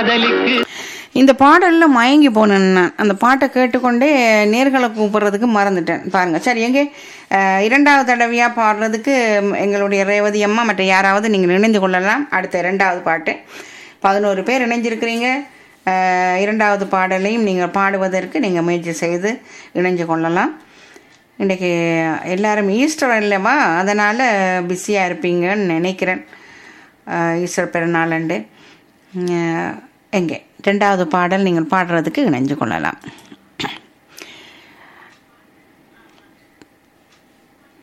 காதலிக்கு இந்த பாடலில் மயங்கி போனேன் நான் அந்த பாட்டை கேட்டுக்கொண்டே நேர்களை கூப்பிடுறதுக்கு மறந்துட்டேன் பாருங்க சரி எங்கே அஹ், இரண்டாவது தடவையாக பாடுறதுக்கு ம், எங்களுடைய ரேவதி அம்மா மற்ற யாராவது நீங்கள் இணைந்து கொள்ளலாம் அடுத்த இரண்டாவது பாட்டு பதினோரு பேர் இணைஞ்சிருக்கிறீங்க அஹ், இரண்டாவது பாடலையும் நீங்கள் பாடுவதற்கு நீங்கள் முயற்சி செய்து இணைஞ்சு கொள்ளலாம் இன்றைக்கி எல்லாரும் ஈஸ்டர் இல்லைவா அதனால் பிஸியாக இருப்பீங்கன்னு நினைக்கிறேன் அஹ், ஈஸ்டர் பெருநாளண்டு அஹ், எங்கே ரெண்டாவது பாடல் நீங்கள் பாடுறதுக்கு இணைஞ்சு கொள்ளலாம்